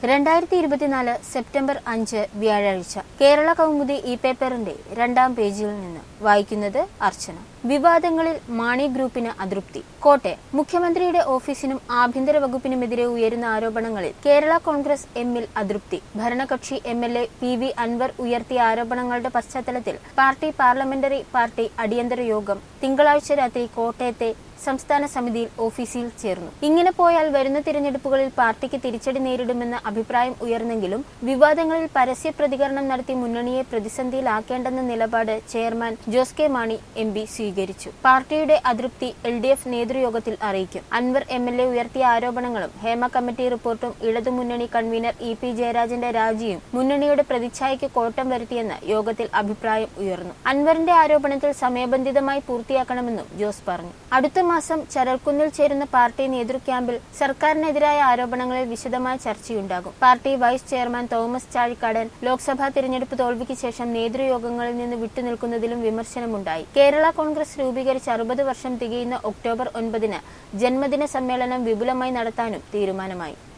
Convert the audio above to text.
രണ്ടായിരത്തി ഇരുപത്തിനാല് സെപ്റ്റംബർ അഞ്ച് വ്യാഴാഴ്ച കേരള കൗമുദി ഈ പേപ്പറിന്റെ രണ്ടാം പേജിൽ നിന്ന് വായിക്കുന്നത് അർച്ചന വിവാദങ്ങളിൽ മാണി ഗ്രൂപ്പിന് അതൃപ്തി കോട്ടെ മുഖ്യമന്ത്രിയുടെ ഓഫീസിനും ആഭ്യന്തര വകുപ്പിനുമെതിരെ ഉയരുന്ന ആരോപണങ്ങളിൽ കേരള കോൺഗ്രസ് എമ്മിൽ അതൃപ്തി ഭരണകക്ഷി M L A P V Anvar ഉയർത്തിയ ആരോപണങ്ങളുടെ പശ്ചാത്തലത്തിൽ പാർട്ടി പാർലമെന്ററി പാർട്ടി അടിയന്തര യോഗം തിങ്കളാഴ്ച രാത്രി കോട്ടയത്തെ സംസ്ഥാന സമിതിയിൽ ഓഫീസിൽ ചേർന്നു ഇങ്ങനെ പോയാൽ വരുന്ന തിരഞ്ഞെടുപ്പുകളിൽ പാർട്ടിക്ക് തിരിച്ചടി നേരിടുമെന്ന അഭിപ്രായം ഉയർന്നെങ്കിലും വിവാദങ്ങളിൽ പരസ്യ പ്രതികരണം നടത്തി മുന്നണിയെ പ്രതിസന്ധിയിലാക്കേണ്ടെന്ന നിലപാട് chairman Jose K Mani M P സ്വീകരിച്ചു പാർട്ടിയുടെ അതൃപ്തി എൽ ഡി എഫ് നേതൃയോഗത്തിൽ അറിയിക്കും അൻവർ എം എൽ എ ഉയർത്തിയ ആരോപണങ്ങളും ഹേമ കമ്മിറ്റി റിപ്പോർട്ടും ഇടതുമുന്നണി കൺവീനർ ഇ പി ജയരാജന്റെ രാജിയും മുന്നണിയുടെ പ്രതിച്ഛായയ്ക്ക് കോട്ടം വരുത്തിയെന്ന് യോഗത്തിൽ അഭിപ്രായം ഉയർന്നു അൻവറിന്റെ ആരോപണത്തിൽ സമയബന്ധിതമായി പൂർത്തിയാക്കണമെന്നും ജോസ് പറഞ്ഞു അടുത്ത മാസം ചരൽക്കുന്നിൽ ചേരുന്ന പാർട്ടി നേതൃക്യാമ്പിൽ സർക്കാരിനെതിരായ ആരോപണങ്ങളിൽ വിശദമായ ചർച്ചയുണ്ടാകും party vice chairman Thomas Chazhikadan Lok Sabha തിരഞ്ഞെടുപ്പ് തോൽവിക്ക് ശേഷം നേതൃയോഗങ്ങളിൽ നിന്ന് വിട്ടുനിൽക്കുന്നതിലും വിമർശനമുണ്ടായി കേരള കോൺഗ്രസ് രൂപീകരിച്ച് അറുപത് വർഷം തികയുന്ന ഒക്ടോബർ ഒൻപതിന് ജന്മദിന സമ്മേളനം വിപുലമായി നടത്താനും തീരുമാനമായി